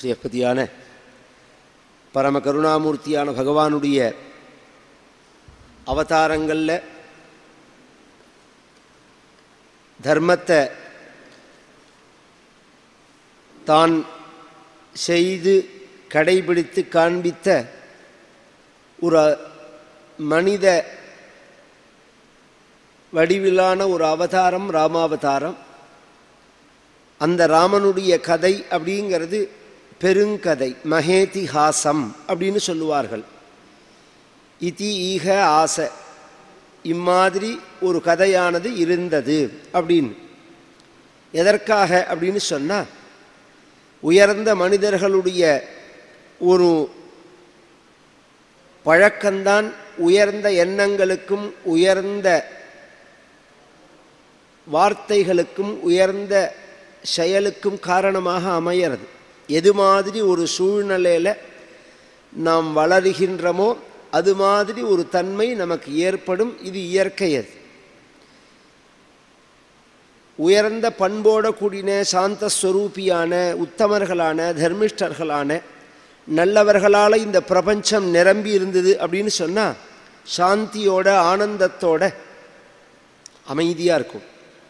ஸ்ரீயப்பதியான பரம கருணாமூர்த்தியான பகவானுடைய அவதாரங்களில் தர்மத்தை தான் செய்து கடைபிடித்து காண்பித்த ஒரு மனித வடிவிலான ஒரு அவதாரம் ராமாவதாரம் அந்த ராமனுடைய கதை அப்படிங்கிறது பெருங்கதை மகேதிஹாசம் அப்படின்னு சொல்லுவார்கள் இதி ஈக ஆசை இம்மாதிரி ஒரு கதையானது இருந்தது அப்படின்னு எதற்காக அப்படின்னு சொன்னால் உயர்ந்த மனிதர்களுடைய ஒரு பழக்கம்தான் உயர்ந்த எண்ணங்களுக்கும் உயர்ந்த வார்த்தைகளுக்கும் உயர்ந்த செயலுக்கும் காரணமாக அமையிறது எது மாதிரி ஒரு சூழ்நிலையில் நாம் வளருகின்றமோ அது மாதிரி ஒரு தன்மை நமக்கு ஏற்படும் இது இயற்கை அது உயர்ந்த பண்போட கூடின சாந்த ஸ்வரூபியான உத்தமர்களான தர்மிஷ்டர்களான நல்லவர்களால் இந்த பிரபஞ்சம் நிரம்பி இருந்தது அப்படின்னு சொன்னால் சாந்தியோட ஆனந்தத்தோட அமைதியாக இருக்கும்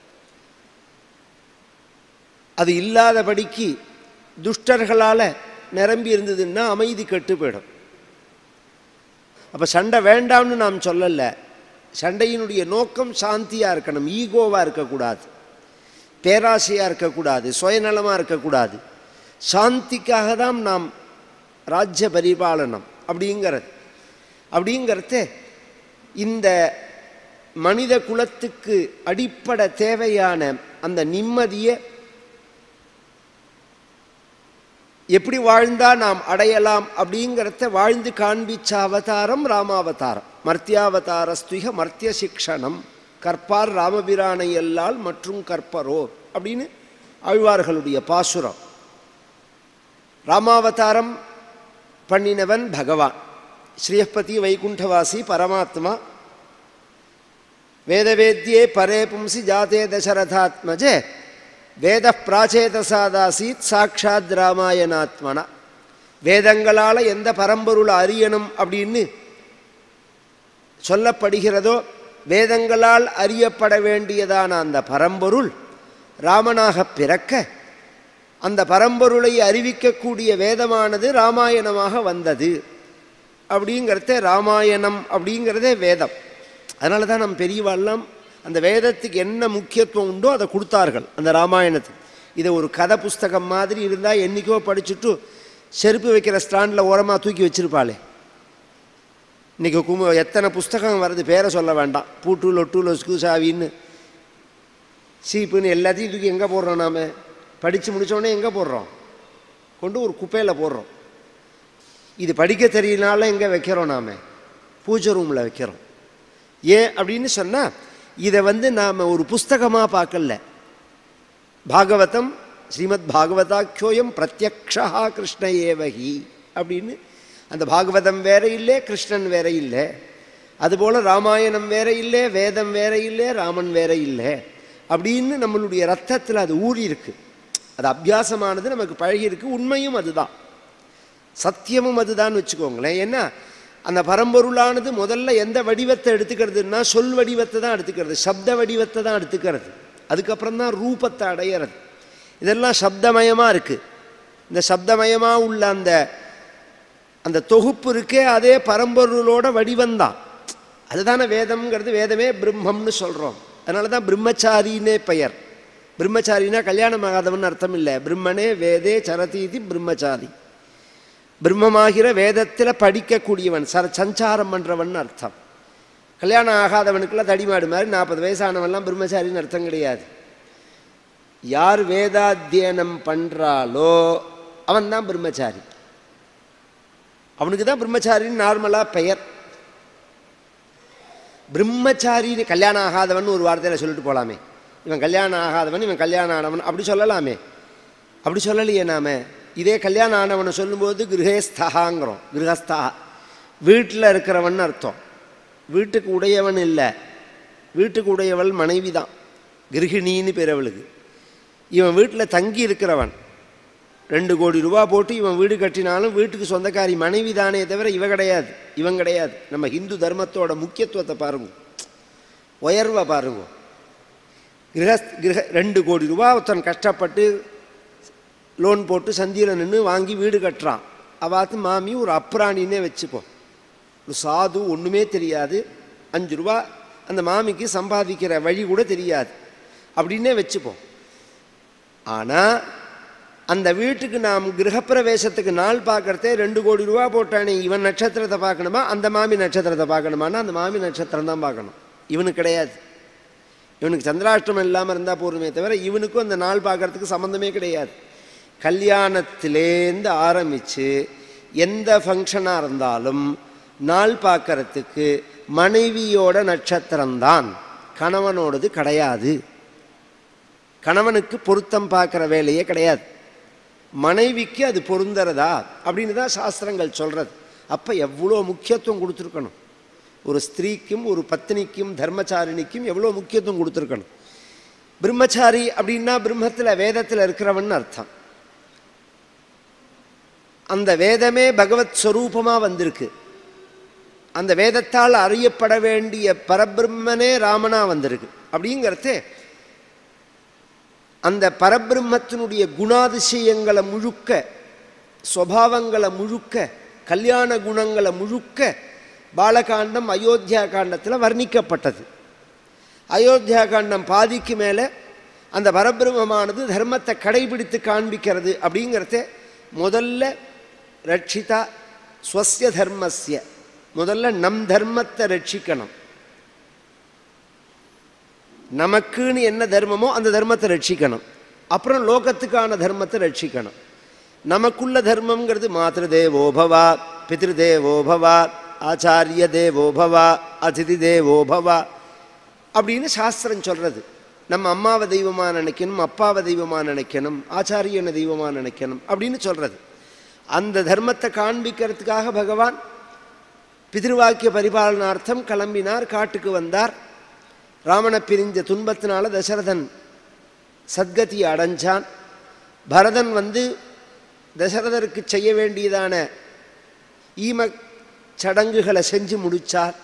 அது இல்லாதபடிக்கு துஷ்டர்களால் நிரம்பி இருந்ததுன்னா அமைதி கெட்டு போயிடும் அப்போ சண்டை வேண்டாம்னு நாம் சொல்லலை சண்டையினுடைய நோக்கம் சாந்தியாக இருக்கணும் ஈகோவாக இருக்கக்கூடாது பேராசையாக இருக்கக்கூடாது சுயநலமாக இருக்கக்கூடாது சாந்திக்காக தான் நாம் ராஜ்ய பரிபாலனம் அப்படிங்கிறது அப்படிங்கிறத இந்த மனித குலத்துக்கு அடிப்படை தேவையான அந்த நிம்மதியை எப்படி வாழ்ந்தால் நாம் அடையலாம் அப்படிங்கிறத வாழ்ந்து காண்பிச்ச அவதாரம் ராமாவதாரம் மர்த்தியாவதாரஸ்துக மர்த்திய சிக்ஷணம் கற்பார் ராமபிரானை எல்லால் மற்றும் கற்பரோ அப்படின்னு ஆழ்வார்களுடைய பாசுரம் ராமாவதாரம் பண்ணினவன் பகவான் ஸ்ரீயப்பதி வைகுண்டவாசி பரமாத்மா வேதவேத்யே பரே பும்சி ஜாதே தசரதாத்மஜே வேத பிராச்சேதசாதாசீத் சாட்சாத் ராமாயணாத்மனா வேதங்களால் எந்த பரம்பொருளை அறியணும் அப்படின்னு சொல்லப்படுகிறதோ வேதங்களால் அறியப்பட வேண்டியதான அந்த பரம்பொருள் ராமனாக பிறக்க அந்த பரம்பொருளை அறிவிக்கக்கூடிய வேதமானது ராமாயணமாக வந்தது அப்படிங்கிறத ராமாயணம் அப்படிங்கிறதே வேதம் அதனால தான் நம் பெரியவாள்லாம் அந்த வேதத்துக்கு என்ன முக்கியத்துவம் உண்டோ அதை கொடுத்தார்கள் அந்த ராமாயணத்துக்கு இதை ஒரு கதை புஸ்தகம் மாதிரி இருந்தால் என்றைக்கோ படிச்சுட்டு செருப்பு வைக்கிற ஸ்டாண்டில் ஓரமாக தூக்கி வச்சிருப்பாளே இன்றைக்கி கும எத்தனை புஸ்தகம் வருது பேரை சொல்ல வேண்டாம் பூட்டு லொட்டு லொஸ்கு சாவின்னு சீப்புன்னு எல்லாத்தையும் தூக்கி எங்கே போடுறோம் நாம் படித்து முடித்தோடனே எங்கே போடுறோம் கொண்டு ஒரு குப்பையில் போடுறோம் இது படிக்க தெரியலனால எங்கே வைக்கிறோம் நாம் பூஜை ரூமில் வைக்கிறோம் ஏன் அப்படின்னு சொன்னால் இதை வந்து நாம் ஒரு புஸ்தகமாக பார்க்கல பாகவதம் ஸ்ரீமத் பாகவதாக்கியோயம் பிரத்யக்ஷா கிருஷ்ண ஏவகி அப்படின்னு அந்த பாகவதம் வேற இல்லை கிருஷ்ணன் வேற இல்லை அதுபோல் ராமாயணம் வேற இல்லை வேதம் வேற இல்லை ராமன் வேற இல்லை அப்படின்னு நம்மளுடைய ரத்தத்தில் அது ஊறி இருக்கு அது அபியாசமானது நமக்கு பழகியிருக்கு உண்மையும் அதுதான் சத்தியமும் அதுதான் வச்சுக்கோங்களேன் ஏன்னா அந்த பரம்பொருளானது முதல்ல எந்த வடிவத்தை எடுத்துக்கிறதுனா சொல் வடிவத்தை தான் எடுத்துக்கிறது சப்த வடிவத்தை தான் எடுத்துக்கிறது அதுக்கப்புறம் தான் ரூபத்தை அடையிறது இதெல்லாம் சப்தமயமாக இருக்குது இந்த சப்தமயமாக உள்ள அந்த அந்த தொகுப்பு இருக்கே அதே பரம்பொருளோட வடிவந்தான் அதுதானே வேதம்ங்கிறது வேதமே பிரம்மம்னு சொல்கிறோம் அதனால தான் பிரம்மச்சாரின்னே பெயர் பிரம்மச்சாரினா கல்யாணம் ஆகாதவன் அர்த்தம் இல்லை பிரம்மனே வேதே சரதீதி பிரம்மச்சாரி பிரம்மமாகிற வேதத்தில் படிக்கக்கூடியவன் சர சஞ்சாரம் பண்ணுறவன் அர்த்தம் கல்யாணம் ஆகாதவனுக்கெல்லாம் தடிமாடு மாதிரி நாற்பது வயசானவன்லாம் பிரம்மச்சாரின்னு அர்த்தம் கிடையாது யார் வேதாத்தியனம் பண்ணுறாலோ அவன் தான் பிரம்மச்சாரி அவனுக்கு தான் பிரம்மச்சாரின்னு நார்மலாக பெயர் பிரம்மச்சாரின்னு கல்யாணம் ஆகாதவன் ஒரு வார்த்தையில் சொல்லிட்டு போகலாமே இவன் கல்யாணம் ஆகாதவன் இவன் கல்யாணம் ஆனவன் அப்படி சொல்லலாமே அப்படி சொல்லலையே நாம இதே கல்யாணம் ஆனவனை சொல்லும்போது கிரகஸ்தகாங்கிறோம் கிரகஸ்தா வீட்டில் இருக்கிறவன் அர்த்தம் வீட்டுக்கு உடையவன் இல்லை வீட்டுக்கு உடையவள் மனைவி தான் கிரகிணின்னு பேர் அவளுக்கு இவன் வீட்டில் தங்கி இருக்கிறவன் ரெண்டு கோடி ரூபா போட்டு இவன் வீடு கட்டினாலும் வீட்டுக்கு சொந்தக்காரி மனைவி தானே தவிர இவ கிடையாது இவன் கிடையாது நம்ம ஹிந்து தர்மத்தோட முக்கியத்துவத்தை பாருங்க உயர்வை பாருங்க கிரக கிரக ரெண்டு கோடி ரூபா ஒருத்தன் கஷ்டப்பட்டு லோன் போட்டு சந்தியில் நின்று வாங்கி வீடு கட்டுறான் அவாத்து மாமி ஒரு அப்ராணின்னே வச்சுப்போம் ஒரு சாது ஒன்றுமே தெரியாது அஞ்சு ரூபா அந்த மாமிக்கு சம்பாதிக்கிற வழி கூட தெரியாது அப்படின்னே வச்சுப்போம் ஆனால் அந்த வீட்டுக்கு நாம் கிரகப்பிரவேசத்துக்கு நாள் பார்க்கறதே ரெண்டு கோடி ரூபா போட்டானே இவன் நட்சத்திரத்தை பார்க்கணுமா அந்த மாமி நட்சத்திரத்தை பார்க்கணுமான்னா அந்த மாமி நட்சத்திரம் தான் பார்க்கணும் இவனுக்கு கிடையாது இவனுக்கு சந்திராஷ்டமம் இல்லாமல் இருந்தால் போதுமே தவிர இவனுக்கும் அந்த நாள் பார்க்கறதுக்கு சம்மந்தமே கிடையாது கல்யாணத்திலேருந்து ஆரம்பித்து எந்த ஃபங்க்ஷனாக இருந்தாலும் நாள் பார்க்கறதுக்கு மனைவியோட நட்சத்திரம்தான் கணவனோடது கிடையாது கணவனுக்கு பொருத்தம் பார்க்குற வேலையே கிடையாது மனைவிக்கு அது பொருந்துறதா அப்படின்னு தான் சாஸ்திரங்கள் சொல்கிறது அப்போ எவ்வளோ முக்கியத்துவம் கொடுத்துருக்கணும் ஒரு ஸ்திரீக்கும் ஒரு பத்னிக்கும் தர்மச்சாரிணிக்கும் எவ்வளோ முக்கியத்துவம் கொடுத்துருக்கணும் பிரம்மச்சாரி அப்படின்னா பிரம்மத்தில் வேதத்தில் இருக்கிறவன் அர்த்தம் அந்த வேதமே பகவத் ஸ்வரூபமாக வந்திருக்கு அந்த வேதத்தால் அறியப்பட வேண்டிய பரபிரம்மனே ராமனா வந்திருக்கு அப்படிங்கிறதே அந்த பரபிரம்மத்தினுடைய குணாதிசயங்களை முழுக்க ஸ்வபாவங்களை முழுக்க கல்யாண குணங்களை முழுக்க பாலகாண்டம் அயோத்தியா காண்டத்தில் வர்ணிக்கப்பட்டது அயோத்தியா காண்டம் பாதிக்கு மேலே அந்த பரபிரம்மமானது தர்மத்தை கடைபிடித்து காண்பிக்கிறது அப்படிங்கிறத முதல்ல ரட்சிதா ஸ்வசிய தர்மஸ்ய முதல்ல நம் தர்மத்தை ரட்சிக்கணும் நமக்குன்னு என்ன தர்மமோ அந்த தர்மத்தை ரட்சிக்கணும் அப்புறம் லோகத்துக்கான தர்மத்தை ரட்சிக்கணும் நமக்குள்ள தர்மங்கிறது மாத்திரு தேவோபவா பிதிரு தேவோபவா ஆச்சாரிய தேவோபவா அதிதி தேவோபவா அப்படின்னு சாஸ்திரம் சொல்கிறது நம்ம அம்மாவை தெய்வமாக நினைக்கணும் அப்பாவை தெய்வமாக நினைக்கணும் ஆச்சாரியனை தெய்வமாக நினைக்கணும் அப்படின்னு சொல்கிறது அந்த தர்மத்தை காண்பிக்கிறதுக்காக பகவான் பிதிருவாக்கிய பரிபாலனார்த்தம் கிளம்பினார் காட்டுக்கு வந்தார் ராவண பிரிஞ்ச துன்பத்தினால தசரதன் சத்கதியை அடைஞ்சான் பரதன் வந்து தசரதருக்கு செய்ய வேண்டியதான ஈம சடங்குகளை செஞ்சு முடித்தார்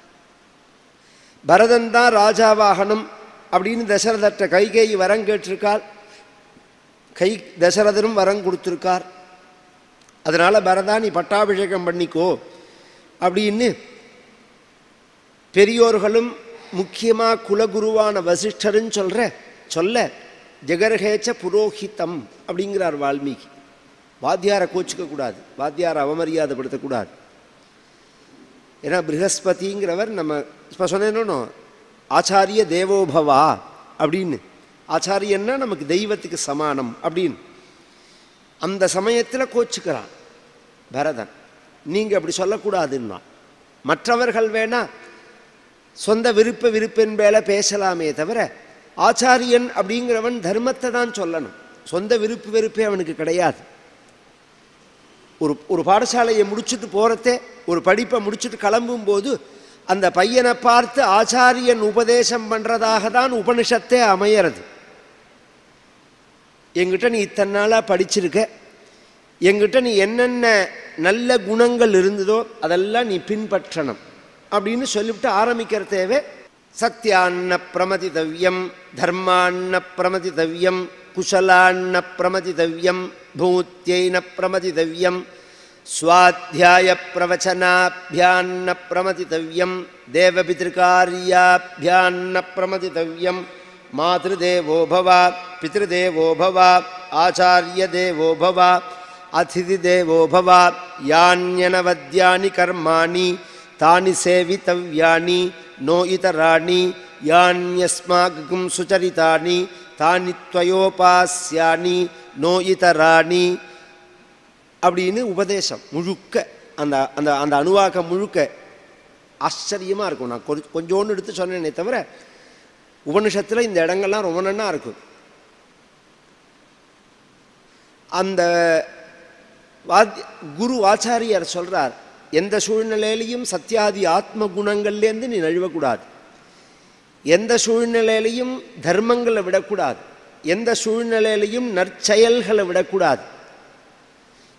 பரதன் தான் ராஜாவாகணும் அப்படின்னு தசரதற்ற கைகேயி வரம் கேட்டிருக்கார் கை தசரதனும் வரம் கொடுத்துருக்கார் அதனால் பரதா நீ பட்டாபிஷேகம் பண்ணிக்கோ அப்படின்னு பெரியோர்களும் முக்கியமாக குலகுருவான வசிஷ்டருன்னு சொல்கிற சொல்ல ஜெகர்ஹேச்ச புரோஹிதம் அப்படிங்கிறார் வால்மீகி வாத்தியாரை கோச்சிக்கக்கூடாது வாத்தியாரை அவமரியாதைப்படுத்தக்கூடாது ஏன்னா ப்ரஹஸ்பதிங்கிறவர் நம்ம இப்போ சொன்னேன்னு ஆச்சாரிய தேவோபவா அப்படின்னு ஆச்சாரியன்னா நமக்கு தெய்வத்துக்கு சமானம் அப்படின்னு அந்த சமயத்தில் கோச்சுக்கிறான் பரதன் நீங்கள் அப்படி சொல்லக்கூடாதுன்னா மற்றவர்கள் வேணா சொந்த விருப்ப விருப்பின் மேலே பேசலாமே தவிர ஆச்சாரியன் அப்படிங்கிறவன் தர்மத்தை தான் சொல்லணும் சொந்த விருப்பு வெறுப்பே அவனுக்கு கிடையாது ஒரு ஒரு பாடசாலையை முடிச்சுட்டு போகிறதே ஒரு படிப்பை முடிச்சுட்டு கிளம்பும்போது அந்த பையனை பார்த்து ஆச்சாரியன் உபதேசம் பண்ணுறதாக தான் உபனிஷத்தே அமையிறது எங்கிட்ட நீ இத்தனை நாளாக படிச்சிருக்க எங்கிட்ட நீ என்னென்ன நல்ல குணங்கள் இருந்ததோ அதெல்லாம் நீ பின்பற்றணும் அப்படின்னு சொல்லிவிட்டு ஆரம்பிக்கிற தேவை சத்யான்ன பிரமதிதவ்யம் தர்மான்ன பிரமதிதவ்யம் குஷலான்ன பிரமதிதவ்யம் பூத்தியைன பிரமதிதவ்யம் स्वाध्याय प्रवचनाभ्यान्न प्रमतितव्यं देवपितृकार्याभ्यान्न प्रमतितव्यं मातृदेवो भव पितृदेवो भव आचार्यदेवो भव अतिथिदेवो भव यान्यनवद्यानि कर्माणि तानि सेवितव्यानि नो इतराणि यान्यस्माकं सुचरितानि तानि त्वयोपास्यानि नो इतराणि அப்படின்னு உபதேசம் முழுக்க அந்த அந்த அந்த அணுவாக்கம் முழுக்க ஆச்சரியமாக இருக்கும் நான் கொஞ்ச கொஞ்சோண்டு எடுத்து சொன்னேனே தவிர உபனிஷத்தில் இந்த இடங்கள்லாம் ரொம்ப நன்னா இருக்கும் அந்த வாத்திய குரு ஆச்சாரியார் சொல்கிறார் எந்த சூழ்நிலையிலையும் சத்தியாதி ஆத்ம குணங்கள்லேருந்து நீ நழுவக்கூடாது எந்த சூழ்நிலையிலையும் தர்மங்களை விடக்கூடாது எந்த சூழ்நிலையிலையும் நற்செயல்களை விடக்கூடாது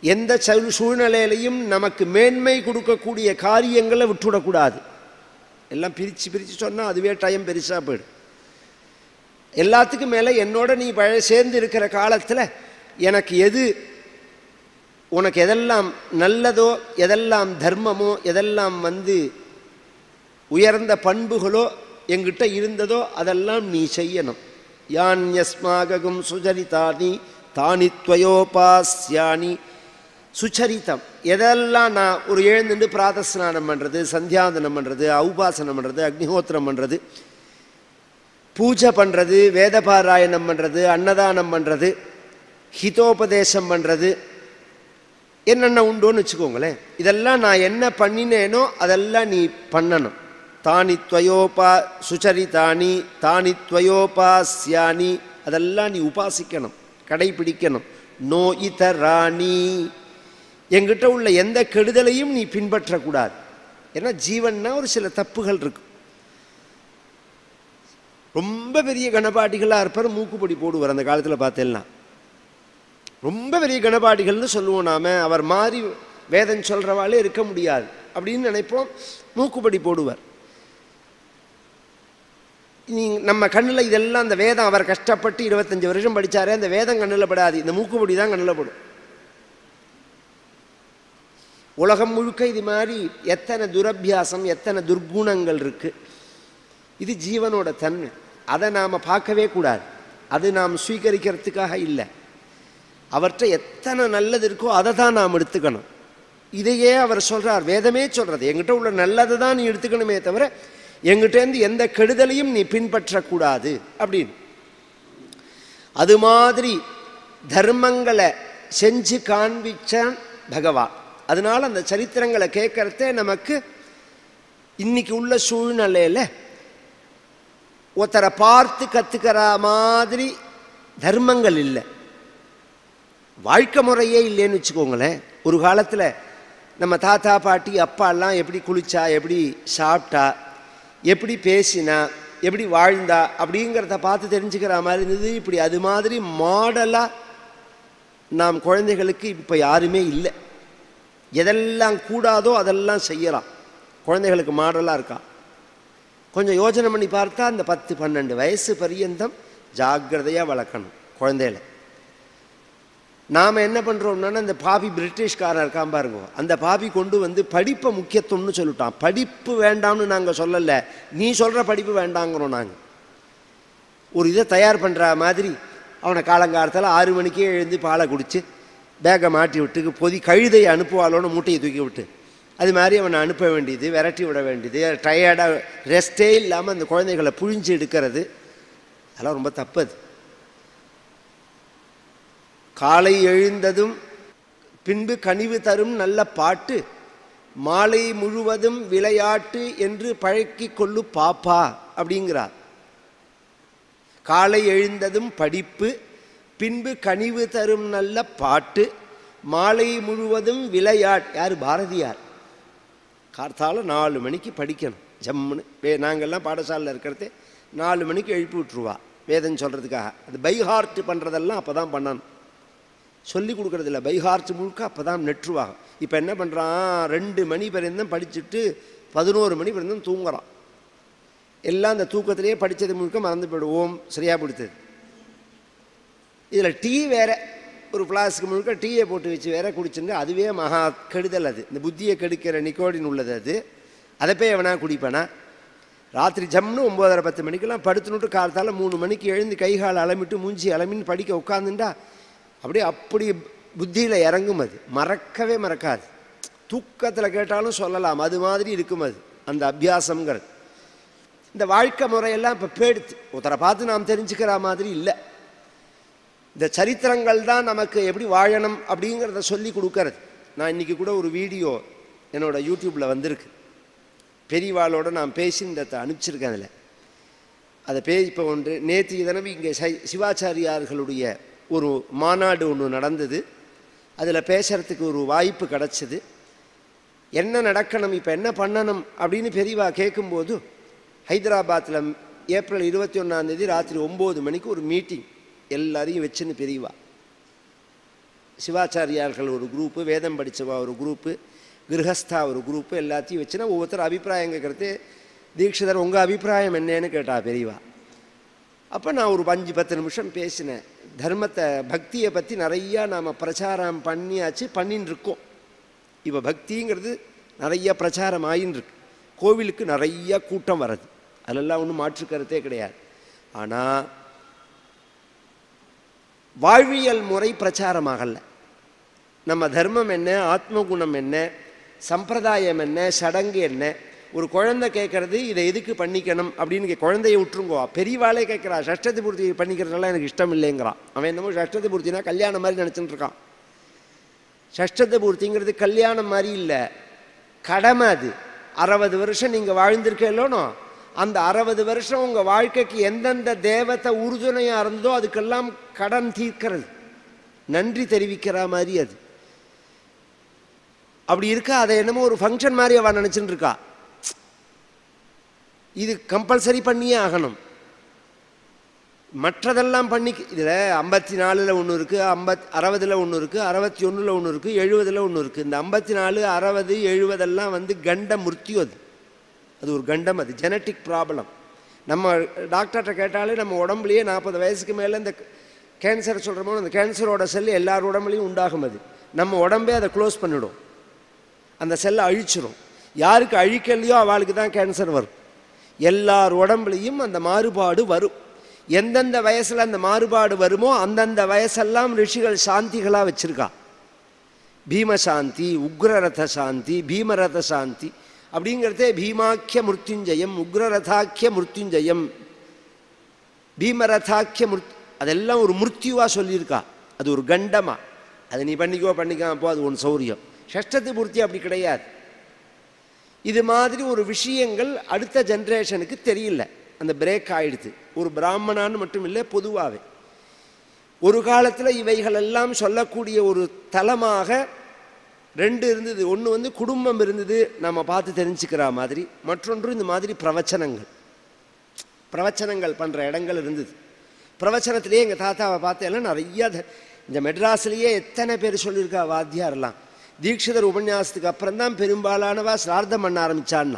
எந்த சூழ்- சூழ்நிலையிலையும் நமக்கு மேன்மை கொடுக்கக்கூடிய காரியங்களை விட்டுவிடக்கூடாது எல்லாம் பிரித்து பிரித்து சொன்னால் அதுவே டைம் பெருசாக போயிடும் எல்லாத்துக்கும் மேலே என்னோட நீ பழ சேர்ந்து இருக்கிற காலத்தில் எனக்கு எது உனக்கு எதெல்லாம் நல்லதோ எதெல்லாம் தர்மமோ எதெல்லாம் வந்து உயர்ந்த பண்புகளோ எங்கிட்ட இருந்ததோ அதெல்லாம் நீ செய்யணும் யான் யஸ்மாககும் சுஜரிதானி தானி துவயோபாஸ்யானி சுச்சரித்தம் எதெல்லாம் நான் ஒரு எழுந்துட்டு பிராதஸ்நானம் பண்ணுறது சந்தியாதனம் பண்ணுறது ஔபாசனம் பண்ணுறது அக்னிஹோத்திரம் பண்ணுறது பூஜை பண்ணுறது வேதபாராயணம் பண்ணுறது அன்னதானம் பண்ணுறது ஹிதோபதேசம் பண்ணுறது என்னென்ன உண்டோன்னு வச்சுக்கோங்களேன் இதெல்லாம் நான் என்ன பண்ணினேனோ அதெல்லாம் நீ பண்ணணும் தானி துவயோபா சுச்சரிதானி தானி துவயோபாஸ்யானி அதெல்லாம் நீ உபாசிக்கணும் கடைபிடிக்கணும் நோ இதராணி என்கிட்ட உள்ள எந்த கெடுதலையும் நீ பின்பற்றக்கூடாது ஏன்னா ஜீவன்னா ஒரு சில தப்புகள் இருக்கு ரொம்ப பெரிய கணபாட்டிகளாக இருப்பார் மூக்குப்பொடி போடுவார் அந்த காலத்தில் பார்த்தேன்னா ரொம்ப பெரிய கணபாடிகள்னு சொல்லுவோம் நாம அவர் மாறி வேதம் சொல்கிறவாளே இருக்க முடியாது அப்படின்னு நினைப்போம் மூக்குப்படி போடுவார் நீ நம்ம கண்ணில் இதெல்லாம் அந்த வேதம் அவர் கஷ்டப்பட்டு இருபத்தஞ்சு வருஷம் படிச்சாரே அந்த வேதம் கண்ணில் படாது இந்த மூக்குப்படி தான் கண்ணில் படும் உலகம் முழுக்க இது மாதிரி எத்தனை துரபியாசம் எத்தனை துர்குணங்கள் இருக்கு இது ஜீவனோட தன்மை அதை நாம் பார்க்கவே கூடாது அது நாம் ஸ்வீகரிக்கிறதுக்காக இல்லை அவர்கிட்ட எத்தனை நல்லது இருக்கோ அதை தான் நாம் எடுத்துக்கணும் இதையே அவர் சொல்றார் வேதமே சொல்றது எங்கிட்ட உள்ள நல்லதை தான் நீ எடுத்துக்கணுமே தவிர எங்கிட்டேருந்து எந்த கெடுதலையும் நீ பின்பற்றக்கூடாது அப்படின்னு அது மாதிரி தர்மங்களை செஞ்சு காண்பிச்சான் பகவான் அதனால அந்த சரித்திரங்களை கேட்கறதே நமக்கு இன்னைக்கு உள்ள சூழ்நிலையில ஒருத்தரை பார்த்து கத்துக்கிற மாதிரி தர்மங்கள் இல்லை வாழ்க்கை முறையே இல்லைன்னு வச்சுக்கோங்களேன் ஒரு காலத்தில் நம்ம தாத்தா பாட்டி அப்பாலாம் எப்படி குளிச்சா எப்படி சாப்பிட்டா எப்படி பேசினா எப்படி வாழ்ந்தா அப்படிங்கிறத பார்த்து தெரிஞ்சுக்கிற மாதிரி இருந்தது இப்படி அது மாதிரி மாடலாக நாம் குழந்தைகளுக்கு இப்போ யாருமே இல்லை எதெல்லாம் கூடாதோ அதெல்லாம் செய்யலாம் குழந்தைகளுக்கு மாடலாக இருக்கா கொஞ்சம் யோசனை பண்ணி பார்த்தா அந்த பத்து பன்னெண்டு வயசு பரியந்தம் ஜாக்கிரதையாக வளர்க்கணும் குழந்தைகளை நாம் என்ன பண்ணுறோம்னா இந்த பாபி பிரிட்டிஷ்காரன் இருக்கான் பாருங்க அந்த பாபி கொண்டு வந்து படிப்பை முக்கியத்துவம்னு சொல்லிட்டான் படிப்பு வேண்டாம்னு நாங்கள் சொல்லலை நீ சொல்கிற படிப்பு வேண்டாங்கிறோம் நாங்கள் ஒரு இதை தயார் பண்ணுற மாதிரி அவனை காலங்காலத்தில் ஆறு மணிக்கே எழுந்து பாலை குடித்து பேக்கை மாட்டி விட்டு பொதி கழுதையை அனுப்புவாளோன்னு மூட்டையை தூக்கி விட்டு அது மாதிரி அவனை அனுப்ப வேண்டியது விரட்டி விட வேண்டியது டயர்டாக ரெஸ்டே இல்லாமல் அந்த குழந்தைகளை புழிஞ்சு எடுக்கிறது அதெல்லாம் ரொம்ப தப்பு அது காலை எழுந்ததும் பின்பு கனிவு தரும் நல்ல பாட்டு மாலை முழுவதும் விளையாட்டு என்று பழக்கி கொள்ளு பாப்பா அப்படிங்கிறார் காலை எழுந்ததும் படிப்பு பின்பு கனிவு தரும் நல்ல பாட்டு மாலை முழுவதும் விளையாட் யார் பாரதியார் கார்த்தால நாலு மணிக்கு படிக்கணும் ஜம்முன்னு வே நாங்கள்லாம் பாடசாலையில் இருக்கிறதே நாலு மணிக்கு எழுப்பி விட்ருவா வேதம் சொல்கிறதுக்காக அது பை ஹார்ட் பண்ணுறதெல்லாம் அப்போ தான் பண்ணணும் சொல்லி கொடுக்குறதில்ல பை ஹார்ட் முழுக்க அப்போ தான் நெற்றுவாங்க இப்போ என்ன பண்ணுறான் ரெண்டு மணி வரைக்கும் படிச்சுட்டு பதினோரு மணி வரைக்கும் தூங்குறான் எல்லாம் அந்த தூக்கத்திலேயே படித்தது முழுக்க மறந்து போயிடுவோம் சரியாக பிடித்தது இதில் டீ வேற ஒரு ஃப்ளாஸ்க்கு முழுக்க டீயை போட்டு வச்சு வேற குடிச்சுங்க அதுவே மகா கெடுதல் அது இந்த புத்தியை கெடுக்கிற நிக்கோடின் உள்ளது அது அதை போய் எவனா குடிப்பானா ராத்திரி ஜம்னு ஒம்போதரை பத்து மணிக்கெல்லாம் படுத்துனுட்டு காலத்தால் மூணு மணிக்கு எழுந்து கை கால் அலமிட்டு மூஞ்சி அலமின்னு படிக்க உட்காந்துண்டா அப்படியே அப்படி புத்தியில் இறங்கும் அது மறக்கவே மறக்காது தூக்கத்தில் கேட்டாலும் சொல்லலாம் அது மாதிரி இருக்கும் அது அந்த அபியாசங்கிறது இந்த வாழ்க்கை முறையெல்லாம் இப்போ போயிடுத்து ஒருத்தரை பார்த்து நாம் தெரிஞ்சுக்கிற மாதிரி இல்லை இந்த சரித்திரங்கள் தான் நமக்கு எப்படி வாழணும் அப்படிங்கிறத சொல்லி கொடுக்கறது நான் இன்றைக்கி கூட ஒரு வீடியோ என்னோட யூடியூப்பில் வந்திருக்கு பெரியவாளோட நான் பேசி இந்த அனுப்பிச்சிருக்கேன் அதில் அதை பே இப்போ ஒன்று நேற்று தினமும் இங்கே சை சிவாச்சாரியார்களுடைய ஒரு மாநாடு ஒன்று நடந்தது அதில் பேசுகிறதுக்கு ஒரு வாய்ப்பு கிடச்சிது என்ன நடக்கணும் இப்போ என்ன பண்ணணும் அப்படின்னு பெரியவா கேட்கும்போது ஹைதராபாத்தில் ஏப்ரல் இருபத்தி ஒன்றாந்தேதி ராத்திரி ஒம்பது மணிக்கு ஒரு மீட்டிங் எல்லாரையும் வச்சுன்னு பெரியவா சிவாச்சாரியார்கள் ஒரு குரூப்பு வேதம் படித்தவா ஒரு குரூப்பு கிரகஸ்தா ஒரு குரூப்பு எல்லாத்தையும் வச்சுன்னா ஒவ்வொருத்தர் அபிப்பிராயம் கேட்குறது தீட்சிதர் உங்கள் அபிப்பிராயம் என்னன்னு கேட்டா பெரியவா அப்போ நான் ஒரு அஞ்சு பத்து நிமிஷம் பேசினேன் தர்மத்தை பக்தியை பற்றி நிறையா நாம் பிரச்சாரம் பண்ணியாச்சு பண்ணின்னு இருக்கோம் இப்போ பக்திங்கிறது நிறைய பிரச்சாரம் ஆயின்னு இருக்கு கோவிலுக்கு நிறைய கூட்டம் வர்றது அதெல்லாம் ஒன்றும் மாற்று கருத்தே கிடையாது ஆனால் வாழ்வியல் முறை பிரச்சாரமாகல நம்ம தர்மம் என்ன ஆத்ம குணம் என்ன சம்பிரதாயம் என்ன சடங்கு என்ன ஒரு குழந்தை கேட்கறது இதை எதுக்கு பண்ணிக்கணும் அப்படின்னு கே- குழந்தைய விட்டுருங்கோ பெரியவாளே கேட்குறா சஷ்டதி பூர்த்தி பண்ணிக்கிறதெல்லாம் எனக்கு இஷ்டம் இல்லைங்கிறான் அவன் என்னமோ சஷ்டதி பூர்த்தினா கல்யாணம் மாதிரி நினச்சிட்டு இருக்கான் சஷ்டத பூர்த்திங்கிறது கல்யாணம் மாதிரி இல்லை கடமை அது அறுபது வருஷம் நீங்கள் வாழ்ந்திருக்கலோனோ அந்த அறுபது வருஷம் உங்கள் வாழ்க்கைக்கு எந்தெந்த தேவத்தை உறுதுணையாக இருந்தோ அதுக்கெல்லாம் கடன் தீர்க்கிறது நன்றி தெரிவிக்கிற மாதிரி அது அப்படி இருக்கா அதை என்னமோ ஒரு ஃபங்க்ஷன் மாதிரி அவன் நினச்சிட்டு இருக்கா இது கம்பல்சரி பண்ணியே ஆகணும் மற்றதெல்லாம் பண்ணி இதில் ஐம்பத்தி நாலில் ஒன்று இருக்குது ஐம்பத் அறுபதில் ஒன்று இருக்குது அறுபத்தி ஒன்றில் ஒன்று இருக்குது எழுபதில் ஒன்று இருக்குது இந்த ஐம்பத்தி நாலு அறுபது எழுபதெல்லாம் வந்து கண்ட மிருத்யு அது அது ஒரு கண்டம் அது ஜெனட்டிக் ப்ராப்ளம் நம்ம டாக்டர்கிட்ட கேட்டாலே நம்ம உடம்புலையே நாற்பது வயசுக்கு மேலே இந்த கேன்சர் சொல்கிறோமோ அந்த கேன்சரோட செல் எல்லார் உடம்புலையும் உண்டாகும் அது நம்ம உடம்பே அதை க்ளோஸ் பண்ணிடும் அந்த செல்லை அழிச்சிரும் யாருக்கு அழிக்கலையோ அவளுக்கு தான் கேன்சர் வரும் எல்லார் உடம்புலையும் அந்த மாறுபாடு வரும் எந்தெந்த வயசில் அந்த மாறுபாடு வருமோ அந்தந்த வயசெல்லாம் ரிஷிகள் சாந்திகளாக வச்சுருக்கா பீமசாந்தி உக்ரரத சாந்தி பீமரத சாந்தி அப்படிங்கிறதே பீமாக்கிய மிருத்யுஞ்சயம் உக்ரரதாக்கிய மிருத்யுஞ்சயம் பீமரதாக்கிய மிருத் அதெல்லாம் ஒரு மிருத்யுவா சொல்லியிருக்கா அது ஒரு கண்டமா அதை நீ பண்ணிக்கோ பண்ணிக்காம போ அது ஒன்று சௌரியம் ஷஷ்டத்து பூர்த்தி அப்படி கிடையாது இது மாதிரி ஒரு விஷயங்கள் அடுத்த ஜென்ரேஷனுக்கு தெரியல அந்த பிரேக் ஆயிடுது ஒரு பிராமணான்னு மட்டும் இல்லை பொதுவாகவே ஒரு காலத்தில் இவைகளெல்லாம் சொல்லக்கூடிய ஒரு தலமாக ரெண்டு இருந்தது ஒன்று வந்து குடும்பம் இருந்தது நம்ம பார்த்து தெரிஞ்சுக்கிற மாதிரி மற்றொன்று இந்த மாதிரி பிரவச்சனங்கள் பிரவச்சனங்கள் பண்ணுற இடங்கள் இருந்தது பிரவச்சனத்திலேயே எங்கள் தாத்தாவை பார்த்தேன்னா நிறைய த- இந்த மெட்ராஸ்லேயே எத்தனை பேர் சொல்லியிருக்கா வாத்தியாரெல்லாம் தீட்சிதர் உபன்யாசத்துக்கு அப்புறம் தான் பெரும்பாலானவா சிரார்த்தம் பண்ண ஆரம்பிச்சான்னா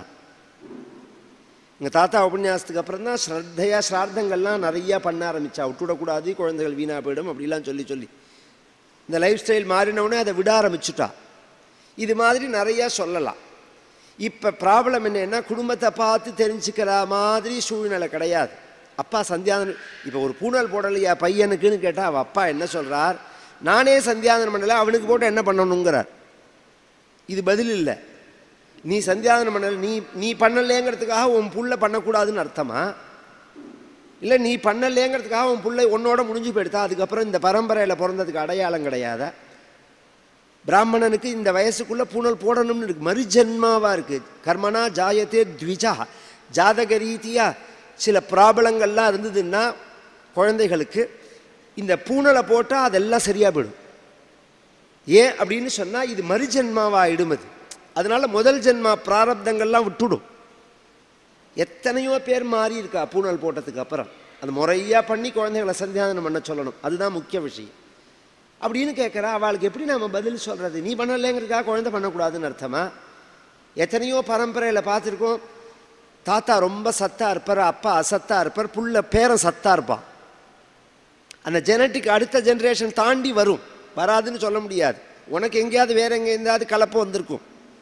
எங்கள் தாத்தா உபன்யாசத்துக்கு அப்புறம் தான் ஸ்ரத்தையாக சிரார்த்தங்கள்லாம் நிறையா பண்ண ஆரம்பிச்சா விட்டுவிடக்கூடாது குழந்தைகள் வீணாக போயிடும் அப்படிலாம் சொல்லி சொல்லி இந்த லைஃப் ஸ்டைல் மாறினவுடனே அதை விட ஆரம்பிச்சுட்டா இது மாதிரி நிறையா சொல்லலாம் இப்போ ப்ராப்ளம் என்னன்னா குடும்பத்தை பார்த்து தெரிஞ்சுக்கிற மாதிரி சூழ்நிலை கிடையாது அப்பா சந்தியாதனம் இப்போ ஒரு பூனல் போடலையா பையனுக்குன்னு கேட்டால் அவள் அப்பா என்ன சொல்கிறார் நானே சந்தியாதனம் பண்ணலை அவனுக்கு போட்டு என்ன பண்ணணுங்கிறார் இது பதில் இல்லை நீ சந்தியாதனம் பண்ணல நீ நீ பண்ணலேங்கிறதுக்காக உன் புள்ள பண்ணக்கூடாதுன்னு அர்த்தமா இல்லை நீ பண்ணலேங்கிறதுக்காக உன் புள்ளை உன்னோட முடிஞ்சு போயிடுதா அதுக்கப்புறம் இந்த பரம்பரையில் பிறந்ததுக்கு அடையாளம் கிடையாதா பிராமணனுக்கு இந்த வயசுக்குள்ளே பூணல் போடணும்னு இருக்கு மறுஜன்மாவாக இருக்குது கர்மனா ஜாயத்தே த்விஜா ஜாதக ரீதியாக சில ப்ராப்ளங்கள்லாம் இருந்ததுன்னா குழந்தைகளுக்கு இந்த பூணலை போட்டால் அதெல்லாம் சரியாக போயிடும் ஏன் அப்படின்னு சொன்னால் இது மறுஜென்மாவா ஆயிடும் அது அதனால முதல் ஜென்மா பிராரப்தங்கள்லாம் விட்டுடும் எத்தனையோ பேர் மாறி இருக்கா பூணல் போட்டதுக்கு அப்புறம் அது முறையாக பண்ணி குழந்தைகளை சந்தியாதனம் பண்ண சொல்லணும் அதுதான் முக்கிய விஷயம் அப்படின்னு கேட்குறா அவளுக்கு எப்படி நம்ம பதில் சொல்கிறது நீ பண்ணலைங்கிறதுக்காக குழந்தை பண்ணக்கூடாதுன்னு அர்த்தமா எத்தனையோ பரம்பரையில் பார்த்துருக்கோம் தாத்தா ரொம்ப சத்தா இருப்பார் அப்பா அசத்தா இருப்பார் புள்ள பேரன் சத்தா இருப்பான் அந்த ஜெனட்டிக் அடுத்த ஜென்ரேஷன் தாண்டி வரும் வராதுன்னு சொல்ல முடியாது உனக்கு எங்கேயாவது வேற எங்கே எங்கேயாவது கலப்பு வந்திருக்கும்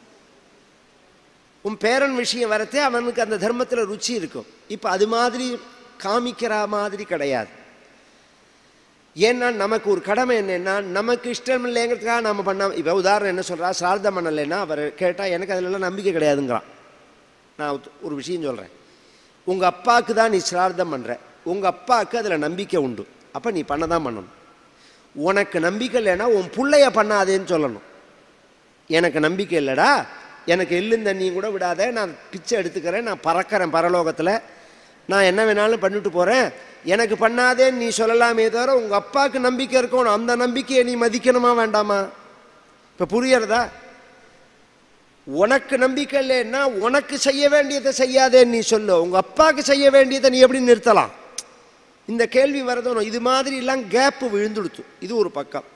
உன் பேரன் விஷயம் வரத்தே அவனுக்கு அந்த தர்மத்தில் ருச்சி இருக்கும் இப்போ அது மாதிரி காமிக்கிற மாதிரி கிடையாது ஏன்னா நமக்கு ஒரு கடமை என்னன்னா நமக்கு இஷ்டம் இல்லைங்கிறதுக்காக நம்ம பண்ண இப்போ உதாரணம் என்ன சொல்கிறா சாரதம் பண்ணலைன்னா அவர் கேட்டால் எனக்கு அதிலெல்லாம் நம்பிக்கை கிடையாதுங்கிறான் நான் ஒரு- ஒரு விஷயம் சொல்கிறேன் உங்கள் அப்பாவுக்கு தான் நீ சிரார்த்தம் பண்ணுற உங்கள் அப்பாவுக்கு அதில் நம்பிக்கை உண்டு அப்போ நீ பண்ண தான் பண்ணணும் உனக்கு நம்பிக்கை இல்லைன்னா உன் புள்ளைய பண்ணாதேன்னு சொல்லணும் எனக்கு நம்பிக்கை இல்லைடா எனக்கு எள்ளும் தண்ணியும் கூட விடாத நான் பிச்சை எடுத்துக்கிறேன் நான் பறக்கிறேன் பரலோகத்தில் நான் என்ன வேணாலும் பண்ணிட்டு போகிறேன் எனக்கு பண்ணாதேன்னு நீ சொல்லலாமே தவிர உங்கள் அப்பாவுக்கு நம்பிக்கை இருக்கணும் அந்த நம்பிக்கையை நீ மதிக்கணுமா வேண்டாமா இப்போ புரியறதா உனக்கு நம்பிக்கை இல்லைன்னா உனக்கு செய்ய வேண்டியதை செய்யாதேன்னு நீ சொல்லு உங்கள் அப்பாவுக்கு செய்ய வேண்டியதை நீ எப்படி நிறுத்தலாம் இந்த கேள்வி வரதணும் இது மாதிரிலாம் கேப்பு விழுந்துடுத்து இது ஒரு பக்கம்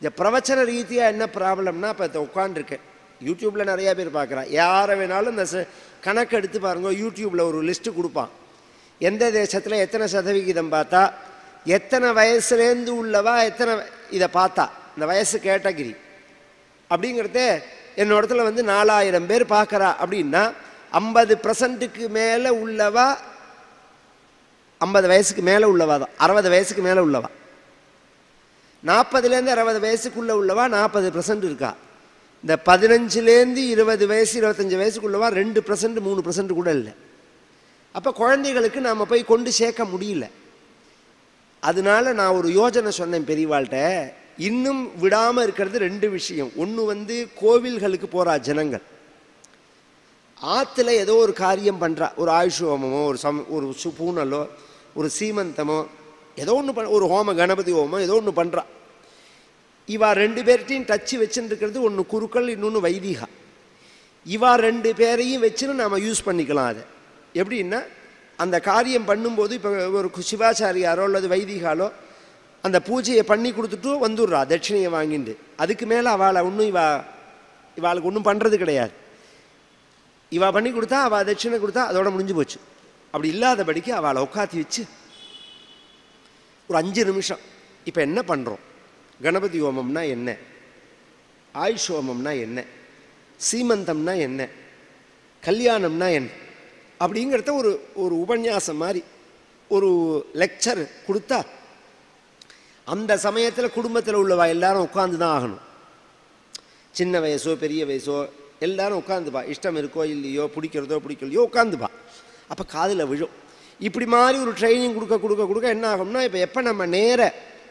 இந்த பிரவச்சன ரீதியாக என்ன ப்ராப்ளம்னா இப்போ உட்காந்துருக்கேன் யூடியூப்பில் நிறைய பேர் பார்க்குறான் யாரை வேணாலும் இந்த ச- கணக்கு எடுத்து பாருங்க யூடியூப்பில் ஒரு லிஸ்ட்டு கொடுப்பான் எந்த தேசத்தில் எத்தனை சதவிகிதம் பார்த்தா எத்தனை வயசுலேருந்து உள்ளவா எத்தனை இதை பார்த்தா இந்த வயசு கேட்டகிரி அப்படிங்கிறத என்னோடத்துல வந்து நாலாயிரம் பேர் பார்க்குறா அப்படின்னா ஐம்பது பர்சன்ட்டுக்கு மேலே உள்ளவா ஐம்பது வயசுக்கு மேலே உள்ளவா தான் அறுபது வயசுக்கு மேலே உள்ளவா நாற்பதுலேருந்து அறுபது வயசுக்குள்ளே உள்ளவா நாற்பது பர்சன்ட் இருக்கா இந்த பதினஞ்சுலேருந்து இருபது வயசு இருபத்தஞ்சி வயசுக்குள்ளவா ரெண்டு பர்சன்ட் மூணு பர்சன்ட் கூட இல்லை அப்போ குழந்தைகளுக்கு நாம் போய் கொண்டு சேர்க்க முடியல அதனால நான் ஒரு யோஜனை சொன்னேன் பெரியவாள்கிட்ட இன்னும் விடாமல் இருக்கிறது ரெண்டு விஷயம் ஒன்று வந்து கோவில்களுக்கு போகிறா ஜனங்கள் ஆற்றுல ஏதோ ஒரு காரியம் பண்ணுறா ஒரு ஆயுஷ் ஹோமமோ ஒரு சம் ஒரு சு- பூனலோ ஒரு சீமந்தமோ ஏதோ ஒன்று பண் ஒரு ஹோம கணபதி ஹோமம் ஏதோ ஒன்று பண்ணுறா இவா ரெண்டு பேர்ட்டையும் டச்சு வச்சுன்னு இருக்கிறது ஒன்று குருக்கள் இன்னொன்று வைதிகா இவா ரெண்டு பேரையும் வச்சுன்னு நாம் யூஸ் பண்ணிக்கலாம் அதை எப்படின்னா அந்த காரியம் பண்ணும்போது இப்போ ஒரு கு- சிவாச்சாரியாரோ அல்லது வைதிகாலோ அந்த பூஜையை பண்ணி கொடுத்துட்டு வந்துடுறா தட்சிணையை வாங்கிட்டு அதுக்கு மேலே அவளை ஒன்றும் இவா இவாளுக்கு ஒன்றும் பண்ணுறது கிடையாது இவா பண்ணி கொடுத்தா அவள் தட்சிணை கொடுத்தா அதோட முடிஞ்சு போச்சு அப்படி இல்லாதபடிக்கு அவளை உட்காத்தி வச்சு ஒரு அஞ்சு நிமிஷம் இப்போ என்ன பண்ணுறோம் கணபதி ஹோமம்னா என்ன ஆயுஷ் ஹோமம்னா என்ன சீமந்தம்னா என்ன கல்யாணம்னா என்ன அப்படிங்கிறத ஒரு ஒரு உபன்யாசம் மாதிரி ஒரு லெக்சர் கொடுத்தா அந்த சமயத்தில் குடும்பத்தில் உள்ளவா எல்லாரும் உட்காந்து தான் ஆகணும் சின்ன வயசோ பெரிய வயசோ எல்லாரும் உட்காந்துப்பா இஷ்டம் இருக்கோ இல்லையோ பிடிக்கிறதோ பிடிக்கலையோ உட்காந்துப்பா அப்போ காதில் விழும் இப்படி மாதிரி ஒரு ட்ரைனிங் கொடுக்க கொடுக்க கொடுக்க என்ன ஆகும்னா இப்போ எப்போ நம்ம நேர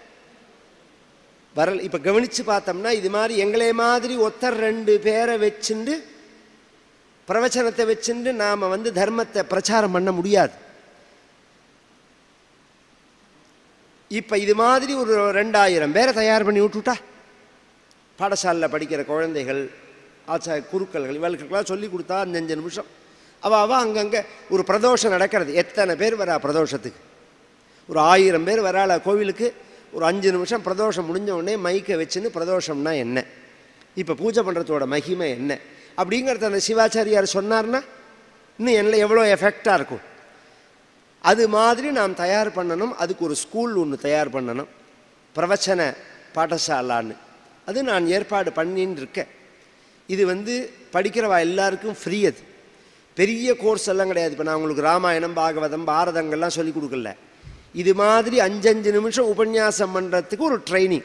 வரல் இப்போ கவனித்து பார்த்தோம்னா இது மாதிரி எங்களே மாதிரி ஒத்தர் ரெண்டு பேரை வச்சுண்டு பிரவச்சனத்தை வச்சுண்டு நாம் வந்து தர்மத்தை பிரச்சாரம் பண்ண முடியாது இப்போ இது மாதிரி ஒரு ரெண்டாயிரம் பேரை தயார் பண்ணி விட்டுட்டா பாடசாலையில் படிக்கிற குழந்தைகள் ஆச்சா குருக்கள்கள் இவர்களுக்கெல்லாம் சொல்லி கொடுத்தா அஞ்சஞ்சு நிமிஷம் அவள் அவள் அங்கங்கே ஒரு பிரதோஷம் நடக்கிறது எத்தனை பேர் வரா பிரதோஷத்துக்கு ஒரு ஆயிரம் பேர் வராள கோவிலுக்கு ஒரு அஞ்சு நிமிஷம் பிரதோஷம் முடிஞ்ச உடனே மைக்கை வச்சுன்னு பிரதோஷம்னா என்ன இப்போ பூஜை பண்ணுறதோட மகிமை என்ன அப்படிங்கிறத அந்த சிவாச்சாரியார் சொன்னார்னா இன்னும் என்ன எவ்வளோ எஃபெக்டாக இருக்கும் அது மாதிரி நாம் தயார் பண்ணணும் அதுக்கு ஒரு ஸ்கூல் ஒன்று தயார் பண்ணணும் பிரவச்சன பாடசாலான்னு அது நான் ஏற்பாடு பண்ணின்னு இருக்கேன் இது வந்து படிக்கிறவா எல்லாருக்கும் ஃப்ரீ அது பெரிய கோர்ஸ் எல்லாம் கிடையாது இப்போ நான் உங்களுக்கு ராமாயணம் பாகவதம் பாரதங்கள்லாம் சொல்லி கொடுக்கல இது மாதிரி அஞ்சஞ்சு நிமிஷம் உபன்யாசம் பண்ணுறதுக்கு ஒரு ட்ரைனிங்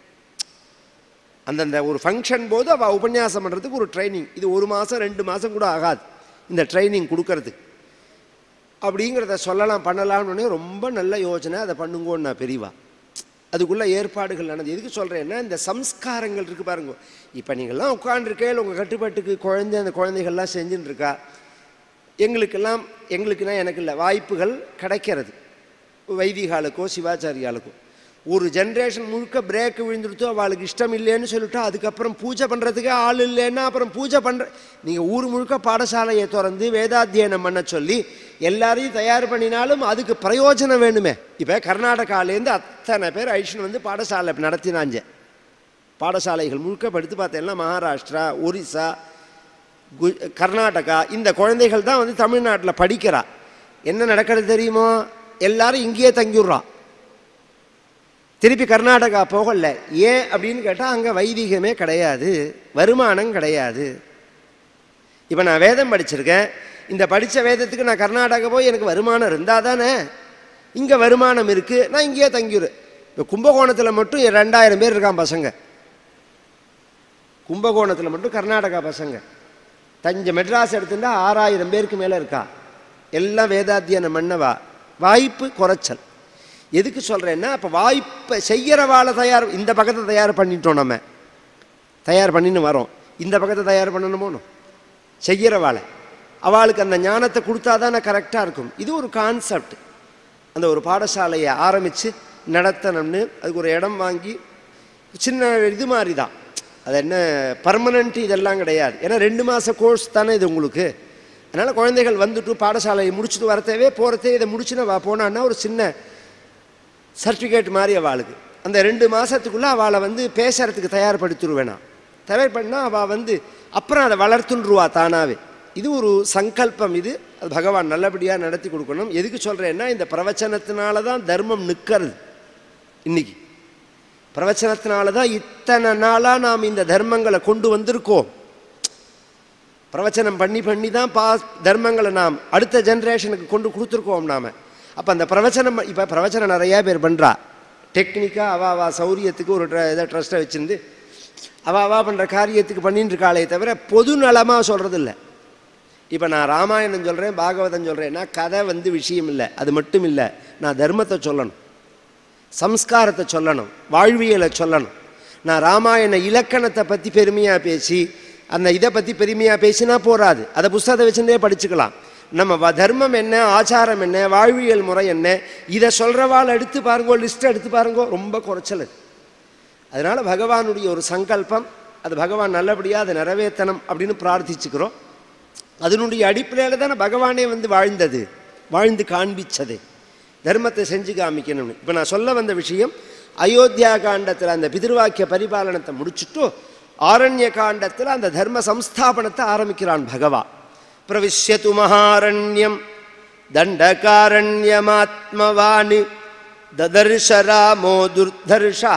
அந்தந்த ஒரு ஃபங்க்ஷன் போது அவள் உபன்யாசம் பண்ணுறதுக்கு ஒரு ட்ரைனிங் இது ஒரு மாதம் ரெண்டு மாதம் கூட ஆகாது இந்த ட்ரைனிங் கொடுக்கறதுக்கு அப்படிங்கிறத சொல்லலாம் பண்ணலாம்னு உடனே ரொம்ப நல்ல யோசனை அதை பண்ணுங்கோன்னு நான் பெரியவா அதுக்குள்ள ஏற்பாடுகள் நடந்து எதுக்கு சொல்கிறேன்னா இந்த சம்ஸ்காரங்கள் இருக்குது பாருங்க இப்போ நீங்கள்லாம் உட்காண்டிருக்கேன் உங்கள் கட்டுப்பாட்டுக்கு குழந்தை அந்த குழந்தைகள்லாம் செஞ்சுன்னு இருக்கா எங்களுக்கெல்லாம் எங்களுக்குன்னா எனக்கு இல்லை வாய்ப்புகள் கிடைக்கிறது வைதிகாலுக்கோ சிவாச்சாரியாளுக்கோ ஒரு ஜென்ரேஷன் முழுக்க பிரேக் விழுந்துடுத்தோ அவளுக்கு இஷ்டம் இல்லைன்னு சொல்லிட்டா அதுக்கப்புறம் பூஜை பண்ணுறதுக்கே ஆள் இல்லைன்னா அப்புறம் பூஜை பண்ணுற நீங்கள் ஊர் முழுக்க பாடசாலையை திறந்து வேதாத்தியனம் பண்ண சொல்லி எல்லாரையும் தயார் பண்ணினாலும் அதுக்கு பிரயோஜனம் வேணுமே இப்போ கர்நாடகாலேருந்து அத்தனை பேர் ஐஷன் வந்து பாடசாலை நடத்தினாஞ்ச பாடசாலைகள் முழுக்க படுத்து பார்த்தேன்னா மகாராஷ்டிரா ஒரிசா கு கர்நாடகா இந்த குழந்தைகள் தான் வந்து தமிழ்நாட்டில் படிக்கிறா என்ன நடக்கிறது தெரியுமோ எல்லாரும் இங்கேயே தங்கிடுறான் திருப்பி கர்நாடகா போகல ஏன் அப்படின்னு கேட்டால் அங்கே வைதிகமே கிடையாது வருமானம் கிடையாது இப்போ நான் வேதம் படிச்சிருக்கேன் இந்த படித்த வேதத்துக்கு நான் கர்நாடகா போய் எனக்கு வருமானம் இருந்தால் தானே இங்கே வருமானம் இருக்குது நான் இங்கேயே தங்கிடுறேன் இப்போ கும்பகோணத்தில் மட்டும் ரெண்டாயிரம் பேர் இருக்கான் பசங்க கும்பகோணத்தில் மட்டும் கர்நாடகா பசங்க தஞ்சை மெட்ராஸ் எடுத்துட்டா ஆறாயிரம் பேருக்கு மேலே இருக்கா எல்லாம் வேதாத்தியனம் பண்ணவா வாய்ப்பு குறைச்சல் எதுக்கு சொல்கிறேன்னா அப்போ வாய்ப்பை செய்கிறவாளை தயார் இந்த பக்கத்தை தயார் பண்ணிட்டோம் நம்ம தயார் பண்ணின்னு வரோம் இந்த பக்கத்தை தயார் பண்ணணுமோனும் செய்கிறவாளை அவளுக்கு அந்த ஞானத்தை கொடுத்தா தானே கரெக்டாக இருக்கும் இது ஒரு கான்செப்ட் அந்த ஒரு பாடசாலையை ஆரம்பித்து நடத்தணும்னு அதுக்கு ஒரு இடம் வாங்கி சின்ன இது மாதிரி தான் அது என்ன பர்மனண்ட் இதெல்லாம் கிடையாது ஏன்னா ரெண்டு மாத கோர்ஸ் தானே இது உங்களுக்கு அதனால் குழந்தைகள் வந்துட்டு பாடசாலையை முடிச்சுட்டு வரத்தேவே போகிறதே இதை முடிச்சுன்னு வா போனான்னா ஒரு சின்ன சர்டிஃபிகேட் மாதிரி அவளுக்கு அந்த ரெண்டு மாதத்துக்குள்ளே அவளை வந்து பேசுறதுக்கு தயார்படுத்திடுவேனா தயார் பண்ணால் அவள் வந்து அப்புறம் அதை வளர்த்துன்றுவா தானாவே இது ஒரு சங்கல்பம் இது அது பகவான் நல்லபடியாக நடத்தி கொடுக்கணும் எதுக்கு சொல்கிறேன்னா இந்த பிரவச்சனத்தினால தான் தர்மம் நிற்கிறது இன்னைக்கு பிரவச்சனத்தினால தான் இத்தனை நாளாக நாம் இந்த தர்மங்களை கொண்டு வந்திருக்கோம் பிரவச்சனம் பண்ணி பண்ணி தான் பா தர்மங்களை நாம் அடுத்த ஜென்ரேஷனுக்கு கொண்டு கொடுத்துருக்கோம் நாம் அப்போ அந்த பிரவச்சனம் இப்போ பிரவச்சனம் நிறையா பேர் பண்ணுறா டெக்னிக்காக அவா அவா சௌரியத்துக்கு ஒரு ட்ர இதை ட்ரஸ்ட்டை வச்சுருந்து அவா அவா பண்ணுற காரியத்துக்கு பண்ணிட்டு இருக்காளே தவிர பொது நலமாக சொல்கிறது இல்லை இப்போ நான் ராமாயணம் சொல்கிறேன் பாகவதம் சொல்கிறேன்னா கதை வந்து விஷயம் இல்லை அது மட்டும் இல்லை நான் தர்மத்தை சொல்லணும் சம்ஸ்காரத்தை சொல்லணும் வாழ்வியலை சொல்லணும் நான் ராமாயண இலக்கணத்தை பற்றி பெருமையாக பேசி அந்த இதை பற்றி பெருமையாக பேசினா போராது அதை புஸ்தகத்தை வச்சுட்டே படிச்சுக்கலாம் நம்ம வ- தர்மம் என்ன ஆச்சாரம் என்ன வாழ்வியல் முறை என்ன இதை சொல்கிறவாள் எடுத்து பாருங்கோ லிஸ்ட் எடுத்து பாருங்கோ ரொம்ப குறைச்சல் அது. அதனால பகவானுடைய ஒரு சங்கல்பம் அது பகவான் நல்லபடியாக அதை நிறைவேற்றணும் அப்படின்னு பிரார்த்திச்சுக்கிறோம் அதனுடைய அடிப்படையில் தானே பகவானே வந்து வாழ்ந்தது வாழ்ந்து காண்பிச்சது தர்மத்தை செஞ்சு காமிக்கணும்னு இப்போ நான் சொல்ல வந்த விஷயம் அயோத்தியா காண்டத்தில் அந்த பிதிர்வாக்கிய பரிபாலனத்தை முடிச்சுட்டு ஆரண்ய காண்டத்தில் அந்த தர்ம சம்ஸ்தாபனத்தை ஆரம்பிக்கிறான் பகவான் பிரவிஷ்யது மகாரண்யம் தண்டகாரண்யமாத்மவானி ததர்ஷ ராமோ துர்தர்ஷா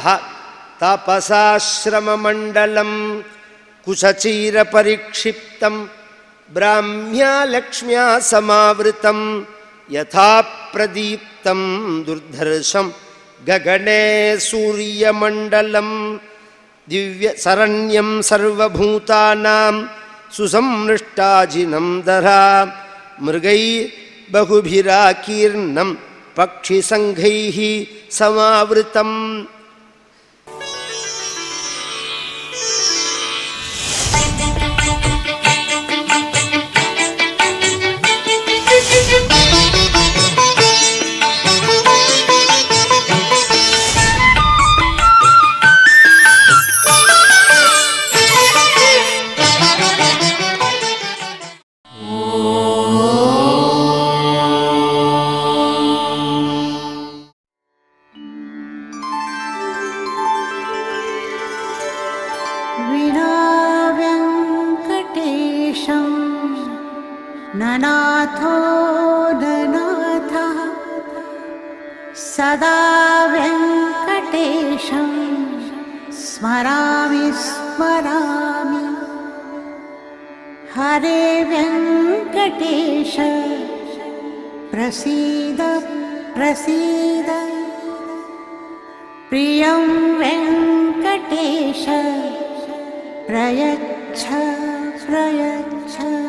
தாபசாசிரமமண்டலம் कुशचीरपरिक्षिप्तं ब्राह्म्या लक्ष्म्या समावृतं यथा प्रदीप्तं दुर्धर्षं गगने सूर्यमण्डलं दिव्यशरण्यं सर्वभूतानां सुसंमृष्टाजिनं दरा मृगै बहुभिराकीर्णं पक्षिसङ्घैः समावृतम् विना व्यङ्कटेशं ननाथो ननाथः सदा व्यङ्कटेशं स्मरामि स्मरामि हरे व्यङ्कटेश प्रसीद प्रसीद प्रियं वेङ्कटेश प्रयच्छ प्रयच्छ